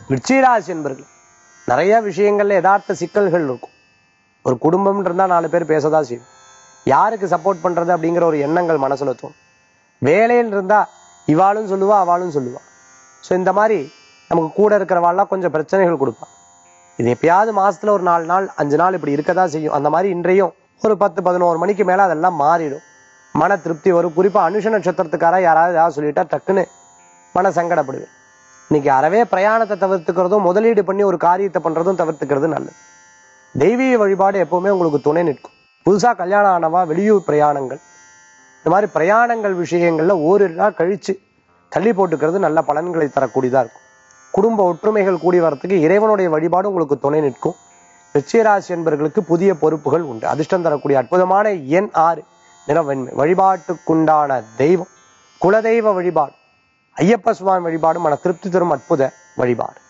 விருச்சிகராசி என்பர்கள் நிறைய விஷயங்கள்ல யதார்த்த சிக்கல்கள் இருக்கும் ஒரு குடும்பம் இருந்தா நாலு பேர் பேசதான் செய்யும் யாருக்கு சப்போர்ட் பண்றது அப்படிங்கிற ஒரு எண்ணங்கள் மனசுல தோணும் வேலையில் இருந்தா இவாளும் சொல்லுவா அவளும் சொல்லுவா ஸோ இந்த மாதிரி நமக்கு கூட இருக்கிறவாள்லாம் கொஞ்சம் பிரச்சனைகள் கொடுப்பா இது எப்பயாவது மாசத்துல ஒரு நாலு நாள் அஞ்சு நாள் இப்படி இருக்கதான் செய்யும் அந்த மாதிரி இன்றையும் ஒரு பத்து பதினோரு மணிக்கு மேல அதெல்லாம் மாறிடும் மன திருப்தி வரும் குறிப்பா அனுஷ நட்சத்திரத்துக்காரா யாராவது ஏதாவது சொல்லிட்டா டக்குன்னு மன சங்கடப்படுவேன் இன்னைக்கு அறவே பிரயாணத்தை தவிர்த்துக்கிறதும் முதலீடு பண்ணி ஒரு காரியத்தை பண்றதும் தவிர்த்துக்கிறது நல்லது தெய்வீக வழிபாடு எப்பவுமே உங்களுக்கு துணை நிற்கும் புதுசா கல்யாணம் ஆனவா வெளியூர் பிரயாணங்கள் இந்த மாதிரி பிரயாணங்கள் விஷயங்கள்ல ஓரிரு நாள் கழிச்சு தள்ளி போட்டுக்கிறது நல்ல பலன்களை தரக்கூடியதா இருக்கும் குடும்ப ஒற்றுமைகள் கூடி வரத்துக்கு இறைவனுடைய வழிபாடு உங்களுக்கு துணை நிற்கும் ரிச்சிகராசி என்பவர்களுக்கு புதிய பொறுப்புகள் உண்டு அதிர்ஷ்டம் தரக்கூடிய அற்புதமான எண் ஆறு நிறவெண்மை வழிபாட்டுக்குண்டான தெய்வம் குலதெய்வ வழிபாடு ஐயப்ப சுவாமி வழிபாடு மன திருப்தி தரும் அற்புத வழிபாடு